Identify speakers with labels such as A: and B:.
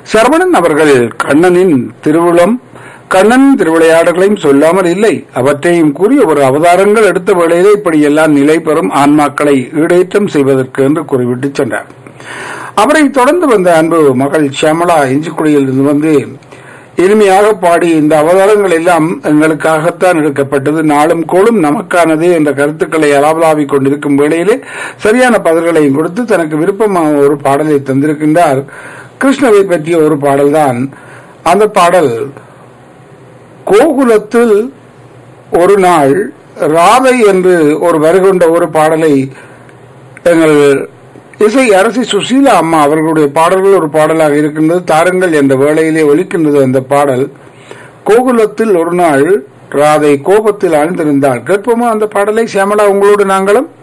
A: சரவணன் அவர்கள் கண்ணனின் திருவுளம் கண்ணன் திருவிளையாடுகளையும் சொல்லாமல் இல்லை அவற்றையும் கூறி ஒரு அவதாரங்கள் எடுத்த வேளையிலே இப்படியெல்லாம் நிலை பெறும் ஆன்மாக்களை ஈடேற்றம் செய்வதற்கு என்று கூறிவிட்டு சென்றார் அவரை தொடர்ந்து வந்த அன்பு மகள் ஷியாமலா இஞ்சிக்குடியில் இருந்து வந்து இனிமையாக பாடி இந்த அவதாரங்கள் எல்லாம் எங்களுக்காகத்தான் எடுக்கப்பட்டது நாளும் கோளும் நமக்கானது என்ற கருத்துக்களை அலாவலாவிக் கொண்டிருக்கும் வேளையிலே சரியான பதில்களையும் கொடுத்து தனக்கு விருப்பமான ஒரு பாடலை தந்திருக்கின்றார் கிருஷ்ணரை பற்றிய ஒரு பாடல்தான் அந்த பாடல் கோகுலத்தில் ஒரு நாள் ராதை என்று ஒரு வருகொண்ட ஒரு பாடலை எங்கள் இசை அரசி சுசீலா அம்மா அவர்களுடைய பாடல்கள் ஒரு பாடலாக இருக்கின்றது தாருங்கள் என்ற வேளையிலே ஒலிக்கின்றது அந்த பாடல் கோகுலத்தில் ஒரு நாள் ராதை கோபத்தில் ஆழ்ந்திருந்தாள் கேட்போமா அந்த பாடலை சியாமலா உங்களோடு நாங்களும்